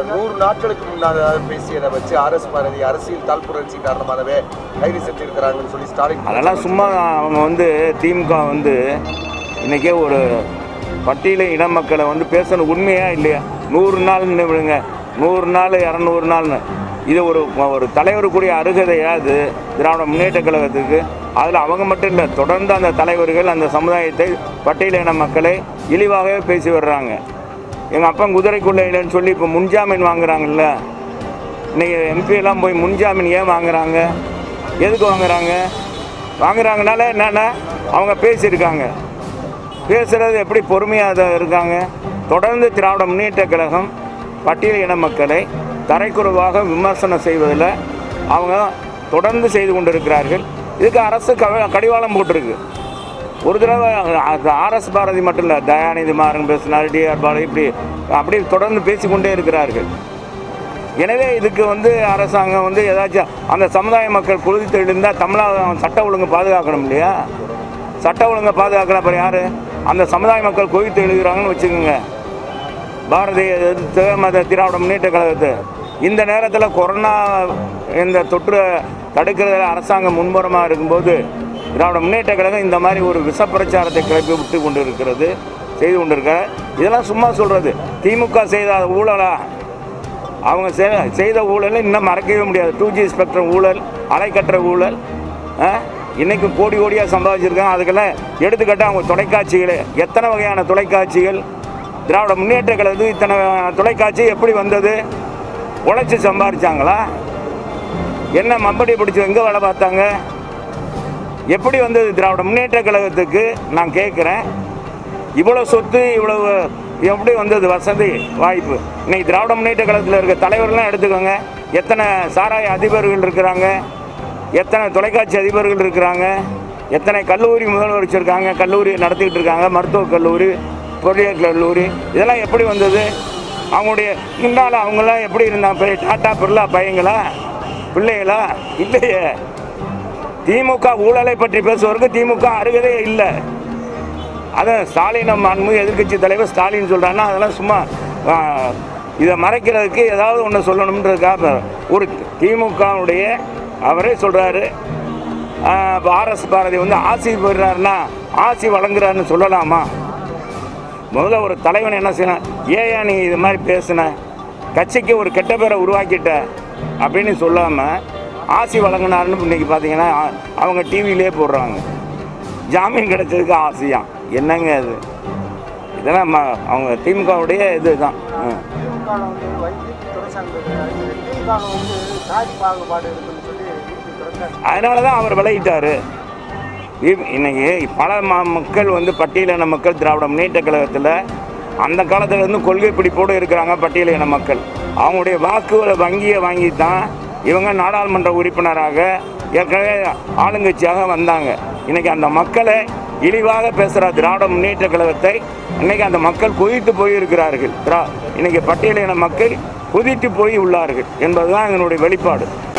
நூறு நாட்களுக்கு முன்னாக பேசியதை வச்சு ஆர்எஸ் பாரதி அரசியல் தாழ்ப்புணர்ச்சி காரணமாகவே கைது செஞ்சிருக்கிறாங்கன்னு சொல்லி ஸ்டாலின் அதெல்லாம் சும்மா அவங்க வந்து திமுக வந்து இன்றைக்கே ஒரு பட்டியல இன மக்களை வந்து பேசணும் உண்மையா இல்லையா நூறு நாள்னு விடுங்க நூறு நாள் இரநூறு நாள்னு இது ஒரு ஒரு தலைவருக்குரிய அருகதையா அது திராவிட முன்னேற்ற கழகத்துக்கு அதில் அவங்க மட்டும் இல்லை தொடர்ந்து அந்த தலைவர்கள் அந்த சமுதாயத்தை பட்டியல இன மக்களை இழிவாகவே பேசி வர்றாங்க எங்கள் அப்பா குதிரைக்குள்ளே இல்லைன்னு சொல்லி இப்போ முன்ஜாமீன் வாங்குறாங்கல்ல இன்னைக்கு எம்பி எல்லாம் போய் முன்ஜாமீன் ஏன் வாங்குறாங்க எதுக்கு வாங்குறாங்க வாங்குறாங்கனால என்னென்ன அவங்க பேசியிருக்காங்க பேசுகிறது எப்படி பொறுமையாக இருக்காங்க தொடர்ந்து திராவிட முன்னேற்ற கழகம் பட்டியல் இன மக்களை தரைக்குறைவாக விமர்சனம் செய்வதில் அவங்க தொடர்ந்து செய்து கொண்டிருக்கிறார்கள் இதுக்கு அரசு கவ கடிவாளம் போட்டிருக்கு ஒரு தடவை ஆர்எஸ் பாரதி மட்டும் இல்லை தயாநிதி மாறன் பேசினார் டிஆர் பாரதி இப்படி அப்படி தொடர்ந்து பேசிக்கொண்டே இருக்கிறார்கள் எனவே இதுக்கு வந்து அரசாங்கம் வந்து ஏதாச்சும் அந்த சமுதாய மக்கள் குளித்து எழுந்தால் தமிழக சட்ட ஒழுங்கு பாதுகாக்கணும் இல்லையா சட்ட ஒழுங்கை பாதுகாக்கணும் அப்புறம் யார் அந்த சமுதாய மக்கள் குவித்து எழுதுகிறாங்கன்னு வச்சுக்கோங்க பாரதிய எதிர்த்து மத திராவிட முன்னேற்ற கழகத்தை இந்த நேரத்தில் கொரோனா இந்த தொற்று தடுக்கிறதுல அரசாங்கம் முன்புறமாக இருக்கும்போது திராவிட முன்னேற்ற கழகம் இந்த மாதிரி ஒரு விஷ பிரச்சாரத்தை கிளப்பி விட்டு கொண்டு இருக்கிறது செய்து கொண்டிருக்க இதெல்லாம் சும்மா சொல்கிறது திமுக செய்த ஊழலா அவங்க செ- செய்த ஊழலை இன்னும் மறக்கவே முடியாது டூ ஜி ஸ்பெக்ட்ரம் ஊழல் அலைக்கற்ற ஊழல் ஆ? இன்னைக்கு கோடி கோடியாக சம்பாதிச்சிருக்காங்க அதுக்கெல்லாம் எடுத்துக்கிட்டு அவங்க தொலைக்காட்சிகள் எத்தனை வகையான தொலைக்காட்சிகள் திராவிட முன்னேற்ற கழகத்துக்கு இத்தனை தொலைக்காட்சி எப்படி வந்தது உழைச்சி சம்பாதிச்சாங்களா என்ன மம்படி பிடிச்சி எங்கே வேலை பார்த்தாங்க எப்படி வந்தது திராவிட முன்னேற்ற கழகத்துக்கு நான் கேட்குறேன் இவ்வளோ சொத்து இவ்வளவு எப்படி வந்தது வசதி வாய்ப்பு இன்னைக்கு திராவிட முன்னேற்ற கழகத்தில் இருக்க தலைவர்கள்லாம் எடுத்துக்கோங்க எத்தனை சாராய அதிபர்கள் இருக்கிறாங்க எத்தனை தொலைக்காட்சி அதிபர்கள் இருக்கிறாங்க எத்தனை கல்லூரி முதல்வர் வச்சுருக்காங்க கல்லூரி நடத்திக்கிட்டு இருக்காங்க மருத்துவக் கல்லூரி பொறியியல் கல்லூரி இதெல்லாம் எப்படி வந்தது அவங்களுடைய முன்னால் அவங்களாம் எப்படி இருந்தாங்க பெரிய டாட்டா பிர்லா பையங்களா பிள்ளைகளா இல்லையே திமுக ஊழலை பற்றி பேசுவதற்கு திமுக அருகதே இல்லை அதான் ஸ்டாலின் அன்பு எதிர்க்கட்சி தலைவர் ஸ்டாலின் சொல்கிறாங்கன்னா அதெல்லாம் சும்மா ஆ, இதை மறைக்கிறதுக்கு ஏதாவது ஒன்று சொல்லணுன்றதுக்காக ஒரு திமுகவுடைய அவரே சொல்கிறாரு இப்போ ஆர்எஸ் பாரதி வந்து ஆசி போயிடுறாருன்னா ஆசி வழங்குறாருன்னு சொல்லலாமா முதல்ல ஒரு தலைவன் என்ன செய்யணும் ஏயா நீ இது மாதிரி பேசுன கட்சிக்கு ஒரு கெட்ட பேரை உருவாக்கிட்ட அப்படின்னு சொல்லாமல் ஆசி வழங்கினாருன்னு இன்னைக்கு பார்த்தீங்கன்னா அ- அவங்க டிவிலே போடுறாங்க ஜாமீன் கிடைச்சதுக்கு ஆசையாம் என்னங்க அது இதெல்லாம் ம- அவங்க திமுகவுடைய இதுதான் ம். திமுக வந்து வைத்திய துறைசாமி திமுக வந்து சாதி பாகுபாடு இருக்குன்னு சொல்லி வீட்டு துறைசாமி அதனால தான் அவர் விலகிட்டாரு இ- இன்னைக்கு பல ம- மக்கள் வந்து பட்டியலின மக்கள் திராவிட முன்னேற்ற கழகத்தில் அந்த காலத்துல இருந்து கொள்கை பிடிப்போடு இருக்கிறாங்க பட்டியலின மக்கள் அவங்களுடைய வாக்குகளை வங்கியை வாங்கி தான் இவங்க நாடாளுமன்ற உறுப்பினராக ஏற்கனவே ஆளுங்கட்சியாக வந்தாங்க இன்னைக்கு அந்த மக்களை இழிவாக பேசுகிற திராவிட முன்னேற்ற கழகத்தை இன்னைக்கு அந்த மக்கள் குதித்து போயிருக்கிறார்கள் திரா இன்னைக்கு பட்டியலின மக்கள் குதித்து போய் உள்ளார்கள் என்பதுதான் இதனுடைய வெளிப்பாடு